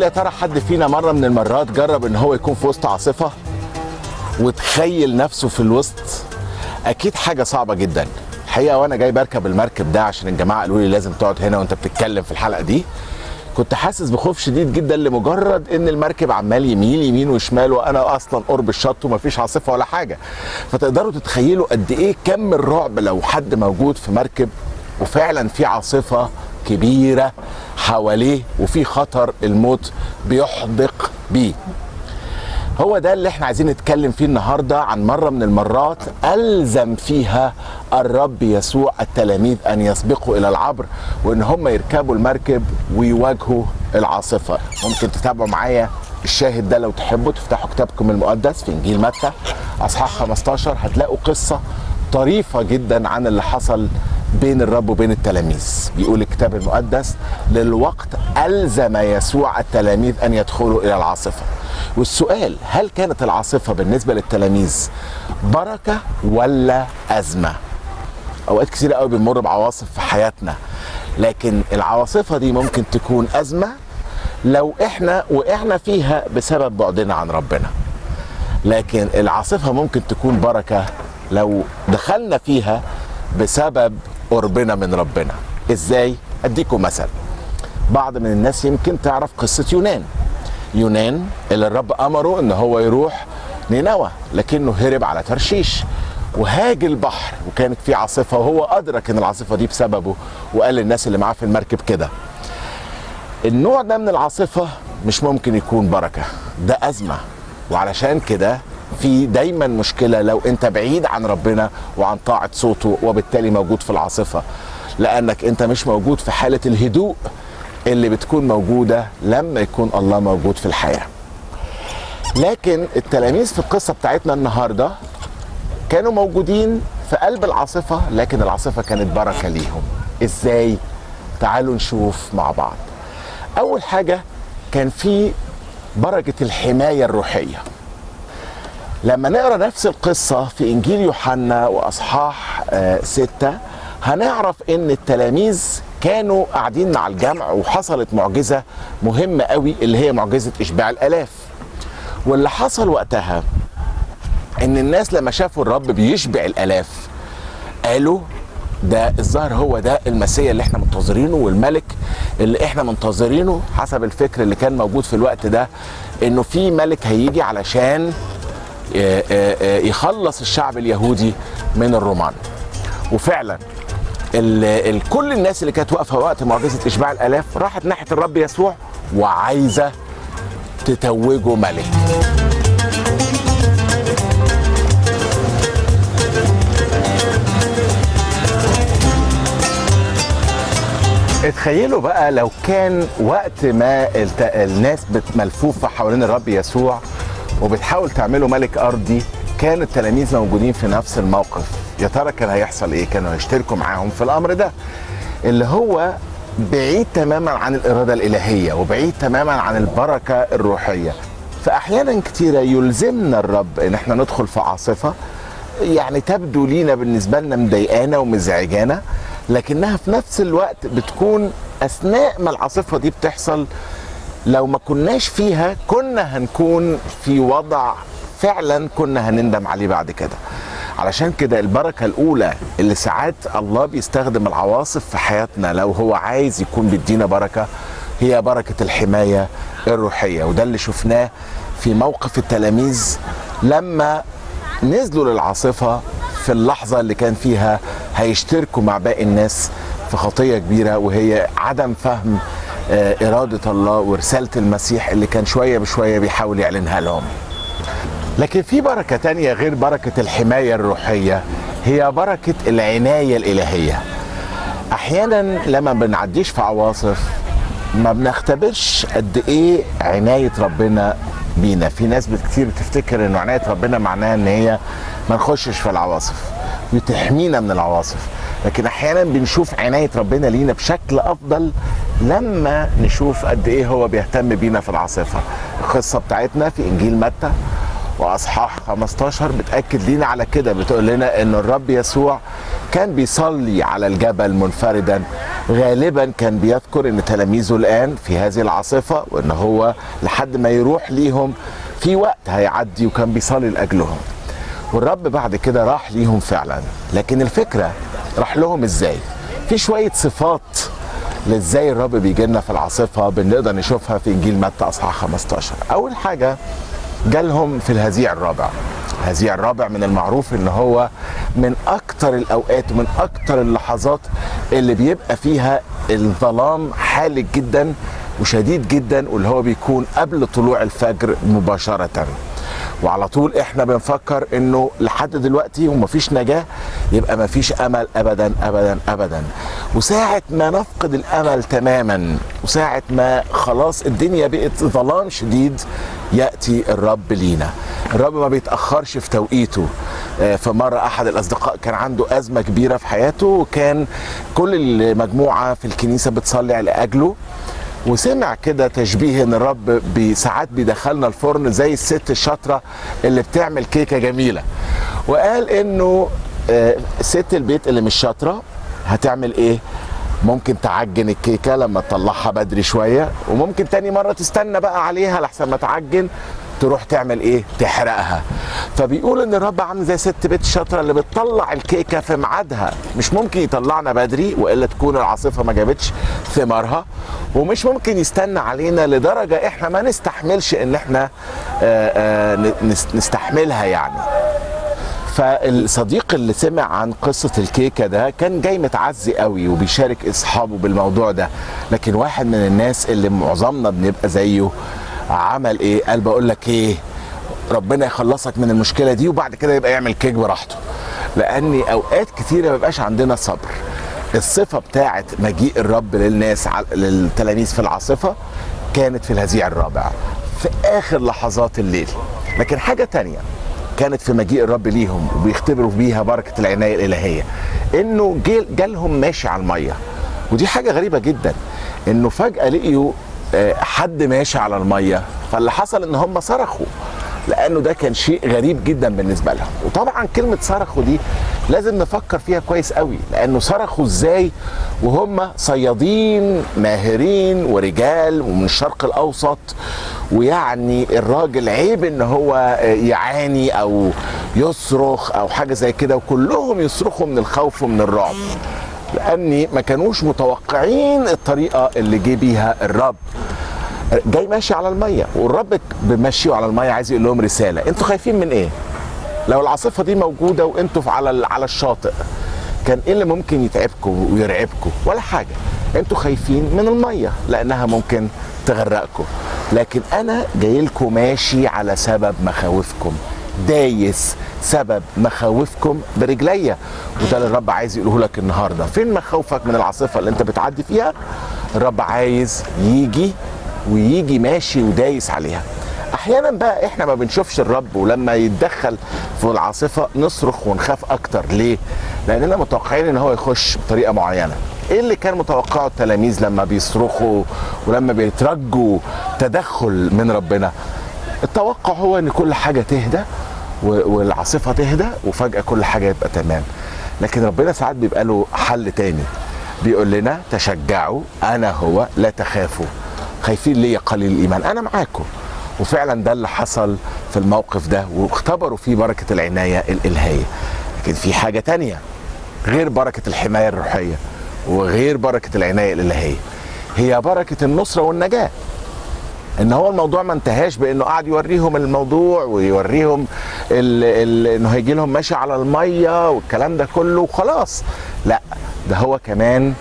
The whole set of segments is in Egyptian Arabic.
يا ترى حد فينا مره من المرات جرب ان هو يكون في وسط عاصفه وتخيل نفسه في الوسط اكيد حاجه صعبه جدا الحقيقه وانا جاي بركب المركب ده عشان الجماعه قالوا لي لازم تقعد هنا وانت بتتكلم في الحلقه دي كنت حاسس بخوف شديد جدا لمجرد ان المركب عمال يميل يمين وشمال وانا اصلا قرب الشط ومفيش عاصفه ولا حاجه فتقدروا تتخيلوا قد ايه كم الرعب لو حد موجود في مركب وفعلا في عاصفه كبيره حواليه وفي خطر الموت بيحدق بيه هو ده اللي احنا عايزين نتكلم فيه النهارده عن مره من المرات الزم فيها الرب يسوع التلاميذ ان يسبقوا الى العبر وان هم يركبوا المركب ويواجهوا العاصفه ممكن تتابعوا معايا الشاهد ده لو تحبوا تفتحوا كتابكم المقدس في انجيل متى اصحاح 15 هتلاقوا قصه طريفه جدا عن اللي حصل بين الرب وبين التلاميذ بيقول الكتاب المقدس للوقت ألزم يسوع التلاميذ أن يدخلوا إلى العاصفة والسؤال هل كانت العاصفة بالنسبة للتلاميذ بركة ولا أزمة أوقات كتير قوي بنمر بعواصف في حياتنا لكن العواصفة دي ممكن تكون أزمة لو إحنا وإحنا فيها بسبب بعدنا عن ربنا لكن العاصفة ممكن تكون بركة لو دخلنا فيها بسبب قربنا من ربنا ازاي اديكم مثل بعض من الناس يمكن تعرف قصة يونان يونان اللي الرب امره ان هو يروح نينوى لكنه هرب على ترشيش وهاج البحر وكانت في عاصفة وهو أدرك إن العاصفة دي بسببه وقال للناس اللي معاه في المركب كده النوع ده من العاصفة مش ممكن يكون بركة ده أزمة وعلشان كده في دايما مشكلة لو انت بعيد عن ربنا وعن طاعة صوته وبالتالي موجود في العاصفة لأنك انت مش موجود في حالة الهدوء اللي بتكون موجودة لما يكون الله موجود في الحياة لكن التلاميذ في القصة بتاعتنا النهاردة كانوا موجودين في قلب العاصفة لكن العاصفة كانت بركة ليهم ازاي؟ تعالوا نشوف مع بعض أول حاجة كان في بركة الحماية الروحية لما نقرا نفس القصه في انجيل يوحنا واصحاح آه ستة هنعرف ان التلاميذ كانوا قاعدين مع الجمع وحصلت معجزه مهمه قوي اللي هي معجزه اشباع الالاف واللي حصل وقتها ان الناس لما شافوا الرب بيشبع الالاف قالوا ده الظاهر هو ده المسيا اللي احنا منتظرينه والملك اللي احنا منتظرينه حسب الفكر اللي كان موجود في الوقت ده انه في ملك هيجي علشان يخلص الشعب اليهودي من الرومان وفعلا ال ال كل الناس اللي كانت واقفه وقت معجزه اشباع الالاف راحت ناحيه الرب يسوع وعايزه تتوجه ملك اتخيلوا بقى لو كان وقت ما الناس ملفوفه حوالين الرب يسوع وبتحاول تعمله ملك ارضي كان التلاميذ موجودين في نفس الموقف يا ترى كان هيحصل ايه كانوا هيشتركوا معاهم في الامر ده اللي هو بعيد تماما عن الاراده الالهيه وبعيد تماما عن البركه الروحيه فاحيانا كتيره يلزمنا الرب ان احنا ندخل في عاصفه يعني تبدو لينا بالنسبه لنا مضايقانا ومزعجانا لكنها في نفس الوقت بتكون اثناء ما العاصفه دي بتحصل لو ما كناش فيها كنا هنكون في وضع فعلا كنا هنندم عليه بعد كده علشان كده البركة الأولى اللي ساعات الله بيستخدم العواصف في حياتنا لو هو عايز يكون بيدينا بركة هي بركة الحماية الروحية وده اللي شفناه في موقف التلاميذ لما نزلوا للعاصفة في اللحظة اللي كان فيها هيشتركوا مع باقي الناس في خطية كبيرة وهي عدم فهم إرادة الله ورسالة المسيح اللي كان شوية بشوية بيحاول يعلنها لهم لكن في بركة تانية غير بركة الحماية الروحية هي بركة العناية الإلهية أحيانا لما بنعديش في عواصف ما بنختبرش قد إيه عناية ربنا بينا في ناس كتير بتفتكر إنه عناية ربنا معناها إن هي ما نخشش في العواصف وتحمينا من العواصف لكن احيانا بنشوف عنايه ربنا لينا بشكل افضل لما نشوف قد ايه هو بيهتم بينا في العاصفه القصه بتاعتنا في انجيل متى واصحاح 15 بتاكد لينا على كده بتقول لنا ان الرب يسوع كان بيصلي على الجبل منفردا غالبا كان بيذكر ان تلاميذه الان في هذه العاصفه وان هو لحد ما يروح ليهم في وقت هيعدي وكان بيصلي لاجلهم والرب بعد كده راح ليهم فعلا لكن الفكره راح لهم ازاي في شويه صفات لازاي الرب بيجي لنا في العاصفه بنقدر نشوفها في انجيل متى اصحاح 15 اول حاجه جالهم في الهزيع الرابع الهزيع الرابع من المعروف ان هو من اكتر الاوقات ومن اكتر اللحظات اللي بيبقى فيها الظلام حالك جدا وشديد جدا واللي هو بيكون قبل طلوع الفجر مباشره وعلى طول احنا بنفكر انه لحد دلوقتي ومفيش نجاه يبقى مفيش امل ابدا ابدا ابدا وساعه ما نفقد الامل تماما وساعه ما خلاص الدنيا بقت ظلام شديد ياتي الرب لينا الرب ما بيتاخرش في توقيته آه، فمره احد الاصدقاء كان عنده ازمه كبيره في حياته وكان كل المجموعه في الكنيسه بتصلي لاجله وسمع كده تشبيه ان الرب بي- ساعات بيدخلنا الفرن زي الست الشاطره اللي بتعمل كيكه جميله وقال انه آه، ست البيت اللي مش شاطره هتعمل ايه ممكن تعجن الكيكه لما تطلعها بدري شويه وممكن تاني مره تستنى بقى عليها لحسن ما تعجن تروح تعمل ايه تحرقها فبيقول ان الرب عامل زي ست بيت الشاطره اللي بتطلع الكيكه في ميعادها مش ممكن يطلعنا بدري والا تكون العاصفه ما جابتش ثمارها ومش ممكن يستنى علينا لدرجه احنا ما نستحملش ان احنا آه، آه، نس- نستحملها يعني فالصديق اللي سمع عن قصة الكيكة ده كان جاي متعزي قوي وبيشارك اصحابه بالموضوع ده لكن واحد من الناس اللي معظمنا بنبقى زيه عمل ايه قال بقول لك ايه ربنا يخلصك من المشكلة دي وبعد كده يبقى يعمل كيك براحته لان اوقات كتيرة ما بيبقاش عندنا صبر الصفة بتاعت مجيء الرب للناس ع- للتلاميذ في العاصفة كانت في الهزيع الرابع في اخر لحظات الليل لكن حاجة تانية كانت في مجيء الرب ليهم وبيختبروا بيها بركه العنايه الالهيه انه جي- جالهم ماشي على الميه ودي حاجه غريبه جدا انه فجاه لقيوا آه، حد ماشي على الميه فاللي حصل ان هم صرخوا لانه ده كان شيء غريب جدا بالنسبه لهم وطبعا كلمه صرخوا دي لازم نفكر فيها كويس قوي لانه صرخوا ازاي وهم صيادين ماهرين ورجال ومن الشرق الاوسط ويعني الراجل عيب ان هو يعاني او يصرخ او حاجه زي كده وكلهم يصرخوا من الخوف ومن الرعب لاني ما كانوش متوقعين الطريقه اللي جه بيها الرب جاي ماشي على الميه والرب بمشيه على الميه عايز يقول لهم رساله انتوا خايفين من ايه لو العاصفه دي موجوده وانتوا في- على على الشاطئ كان ايه اللي ممكن يتعبكم ويرعبكم ولا حاجه انتوا خايفين من الميه لانها ممكن تغرقكم لكن انا جاي لكم ماشي على سبب مخاوفكم دايس سبب مخاوفكم برجليا وده اللي الرب عايز يقوله لك النهارده فين مخاوفك من العاصفه اللي انت بتعدي فيها الرب عايز يجي ويجي ماشي ودايس عليها احيانا بقى احنا ما بنشوفش الرب ولما يتدخل في العاصفه نصرخ ونخاف اكتر ليه لاننا متوقعين ان هو يخش بطريقه معينه ايه اللي كان متوقعه التلاميذ لما بيصرخوا ولما بيترجوا تدخل من ربنا التوقع هو ان كل حاجه تهدى و- والعاصفه تهدى وفجاه كل حاجه يبقى تمام لكن ربنا ساعات بيبقى له حل تاني بيقول لنا تشجعوا انا هو لا تخافوا خايفين ليه يا قليل الايمان انا معاكم وفعلا ده اللي حصل في الموقف ده واختبروا فيه بركه العنايه الالهيه لكن في حاجه تانية غير بركه الحمايه الروحيه وغير بركه العنايه الالهيه هي بركه النصره والنجاه ان هو الموضوع ما انتهاش بانه قعد يوريهم الموضوع ويوريهم ال ال انه هيجي لهم ماشي على الميه والكلام ده كله وخلاص لا ده هو كمان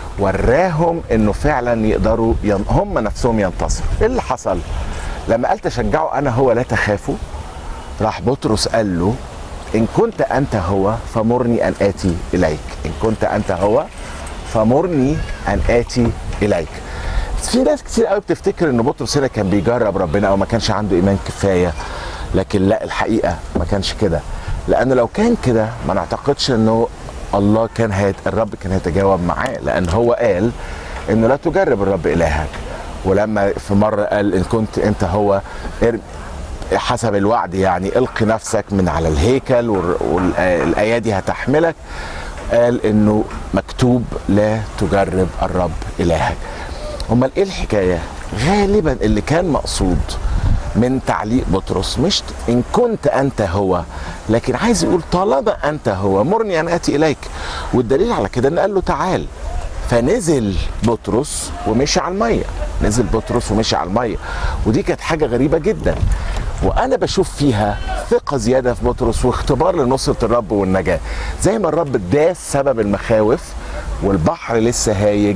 وراهم انه فعلا يقدروا ين... هم نفسهم ينتصروا ايه اللي حصل لما قال تشجعوا انا هو لا تخافوا راح بطرس قال له ان كنت انت هو فمرني ان اتي اليك ان كنت انت هو فمرني ان اتي اليك في ناس كتير قوي بتفتكر ان بطرس هنا كان بيجرب ربنا او ما كانش عنده ايمان كفايه لكن لا الحقيقه ما كانش كده لان لو كان كده ما نعتقدش انه الله كان هيت الرب كان هيتجاوب معاه لان هو قال انه لا تجرب الرب الهك ولما في مره قال ان كنت انت هو ارمي حسب الوعد يعني القي نفسك من على الهيكل والآية دي هتحملك قال انه مكتوب لا تجرب الرب الهك امال ايه الحكايه غالبا اللي كان مقصود من تعليق بطرس مش ان كنت انت هو لكن عايز يقول طالما انت هو مرني ان اتي اليك والدليل على كده ان قال له تعال فنزل بطرس ومشي على الميه نزل بطرس ومشي على الميه ودي كانت حاجه غريبه جدا وانا بشوف فيها ثقه زياده في بطرس واختبار لنصره الرب والنجاه زي ما الرب داس سبب المخاوف والبحر لسه هايج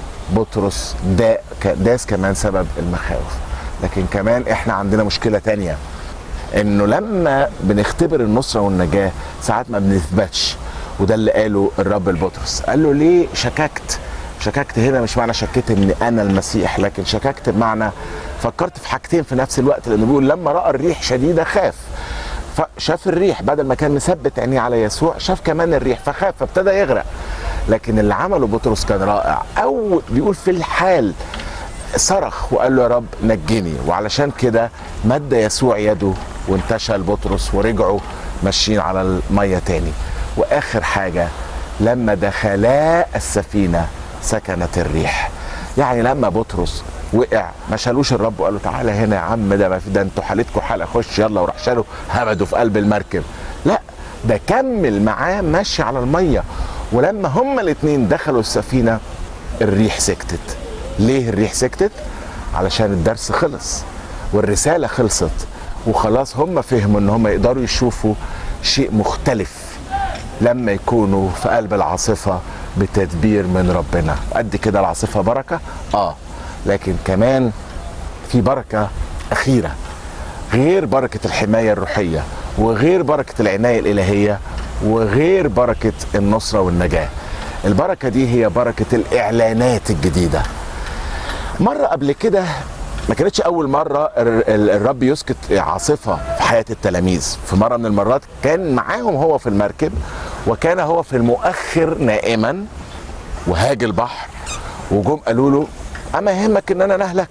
بطرس دا داس كمان سبب المخاوف لكن كمان احنا عندنا مشكله تانية انه لما بنختبر النصره والنجاه ساعات ما بنثبتش وده اللي قاله الرب لبطرس قال له ليه شككت شككت هنا مش معنى شكيت ان انا المسيح لكن شككت بمعنى فكرت في حاجتين في نفس الوقت لانه بيقول لما راى الريح شديده خاف فشاف الريح بدل ما كان مثبت عينيه على يسوع شاف كمان الريح فخاف فابتدى يغرق لكن اللي عمله بطرس كان رائع او بيقول في الحال صرخ وقال له يا رب نجني وعلشان كده مد يسوع يده وانتشل بطرس ورجعوا ماشيين على الميه تاني واخر حاجه لما دخلا السفينه سكنت الريح يعني لما بطرس وقع ما شالوش الرب وقال له تعالى هنا يا عم ده ما في ده انتوا حالتكم حاله خش يلا وراح شالوا همدوا في قلب المركب لا ده كمل معاه ماشي على الميه ولما هما الاثنين دخلوا السفينه الريح سكتت ليه الريح سكتت علشان الدرس خلص والرساله خلصت وخلاص هم فهموا ان هم يقدروا يشوفوا شيء مختلف لما يكونوا في قلب العاصفه بتدبير من ربنا قد كده العاصفه بركه اه لكن كمان في بركه اخيره غير بركه الحمايه الروحيه وغير بركه العنايه الالهيه وغير بركه النصره والنجاه البركه دي هي بركه الاعلانات الجديده مره قبل كده ما كانتش اول مره الرب يسكت عاصفه في حياه التلاميذ في مره من المرات كان معاهم هو في المركب وكان هو في المؤخر نائما وهاج البحر وجم قالوا له اما يهمك ان انا نهلك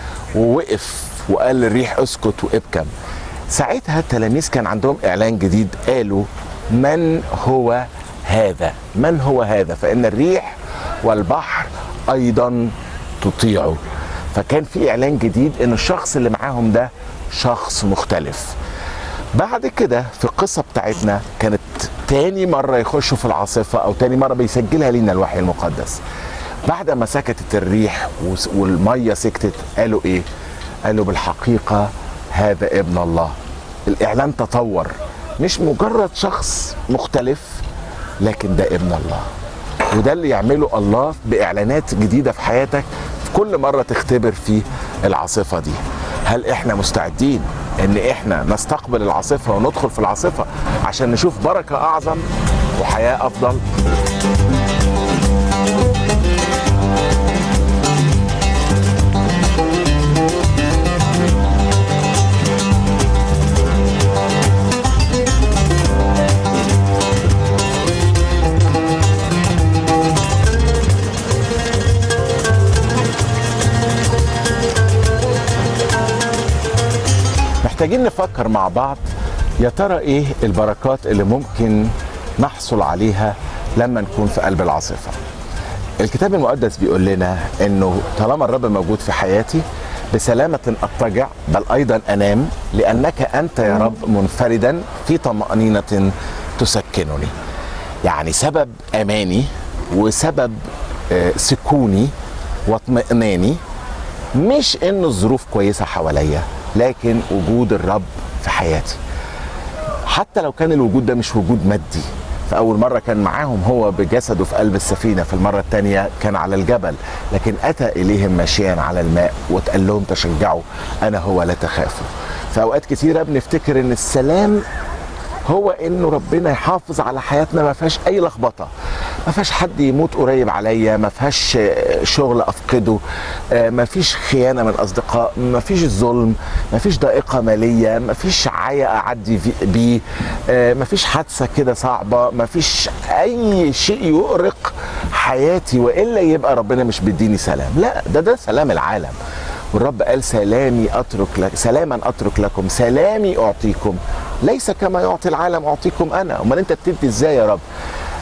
ووقف وقال للريح اسكت وابكم ساعتها التلاميذ كان عندهم اعلان جديد قالوا من هو هذا من هو هذا فان الريح والبحر ايضا تطيعه فكان في اعلان جديد ان الشخص اللي معاهم ده شخص مختلف بعد كده في القصة بتاعتنا كانت تاني مرة يخشوا في العاصفة أو تاني مرة بيسجلها لنا الوحي المقدس بعد ما سكتت الريح والمية سكتت قالوا إيه؟ قالوا بالحقيقة هذا ابن الله الإعلان تطور مش مجرد شخص مختلف لكن ده ابن الله وده اللي يعمله الله بإعلانات جديدة في حياتك في كل مرة تختبر فيه العاصفة دي هل احنا مستعدين ان احنا نستقبل العاصفة وندخل في العاصفة عشان نشوف بركة اعظم وحياة افضل محتاجين نفكر مع بعض يا ترى ايه البركات اللي ممكن نحصل عليها لما نكون في قلب العاصفه الكتاب المقدس بيقول لنا انه طالما الرب موجود في حياتي بسلامة أضطجع بل أيضا أنام لأنك أنت يا رب منفردا في طمأنينة تسكنني يعني سبب أماني وسبب سكوني واطمئناني مش إن الظروف كويسة حواليا لكن وجود الرب في حياتي حتى لو كان الوجود ده مش وجود مادي فأول مرة كان معاهم هو بجسده في قلب السفينة في المرة الثانية كان على الجبل لكن أتى إليهم ماشيا على الماء وتقال لهم تشجعوا أنا هو لا تخافوا في أوقات كثيرة بنفتكر إن السلام هو انه ربنا يحافظ على حياتنا ما فيهاش اي لخبطه ما فيهاش حد يموت قريب عليا ما فيهاش شغل افقده ما فيش خيانه من اصدقاء ما فيش ظلم ما فيش ضائقه ماليه ما فيش عيا اعدي بيه ما فيش حادثه كده صعبه ما فيش اي شيء يؤرق حياتي والا يبقى ربنا مش بيديني سلام لا ده ده سلام العالم والرب قال سلامي اترك لك سلاما اترك لكم سلامي اعطيكم ليس كما يعطي العالم اعطيكم انا امال انت بتدي ازاي يا رب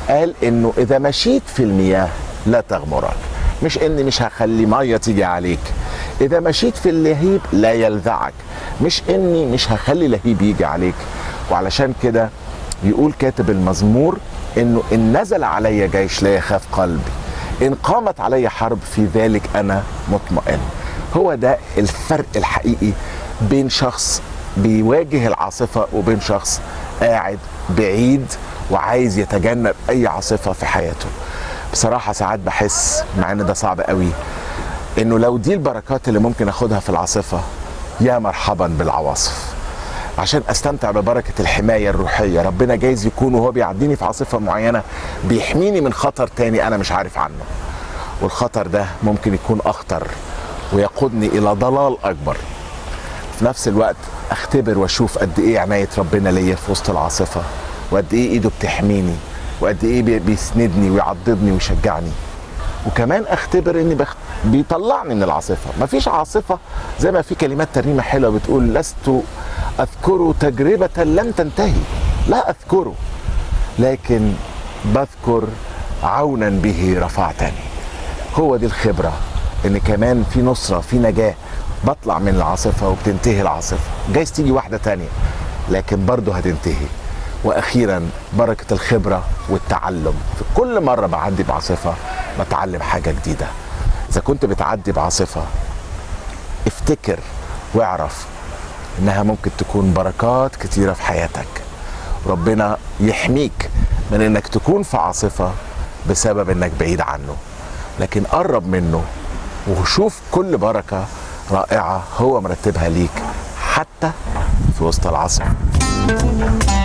قال انه اذا مشيت في المياه لا تغمرك مش اني مش هخلي ميه تيجي عليك اذا مشيت في اللهيب لا يلذعك مش اني مش هخلي لهيب يجي عليك وعلشان كده يقول كاتب المزمور انه ان نزل علي جيش لا يخاف قلبي ان قامت علي حرب في ذلك انا مطمئن هو ده الفرق الحقيقي بين شخص بيواجه العاصفة وبين شخص قاعد بعيد وعايز يتجنب اي عاصفة في حياته بصراحة ساعات بحس مع ان ده صعب قوي انه لو دي البركات اللي ممكن اخدها في العاصفة يا مرحبا بالعواصف عشان استمتع ببركه الحمايه الروحيه ربنا جايز يكون وهو بيعديني في عاصفه معينه بيحميني من خطر تاني انا مش عارف عنه والخطر ده ممكن يكون اخطر ويقودني الى ضلال اكبر في نفس الوقت اختبر واشوف قد ايه عنايه ربنا ليا في وسط العاصفه وقد ايه ايده بتحميني وقد ايه بي- بيسندني ويعضدني ويشجعني وكمان اختبر اني بخ... بيطلعني من العاصفه مفيش عاصفه زي ما في كلمات ترنيمه حلوه بتقول لست اذكر تجربه لن تنتهي لا اذكره لكن بذكر عونا به رفعتني هو دي الخبره ان كمان في نصره في نجاه بطلع من العاصفه وبتنتهي العاصفه جايز تيجي واحده تانية لكن برضه هتنتهي واخيرا بركه الخبره والتعلم في كل مره بعدي بعاصفه بتعلم حاجه جديده اذا كنت بتعدي بعاصفه افتكر واعرف انها ممكن تكون بركات كتيره في حياتك ربنا يحميك من انك تكون في عاصفه بسبب انك بعيد عنه لكن قرب منه وشوف كل بركه رائعه هو مرتبها ليك حتى في وسط العاصفه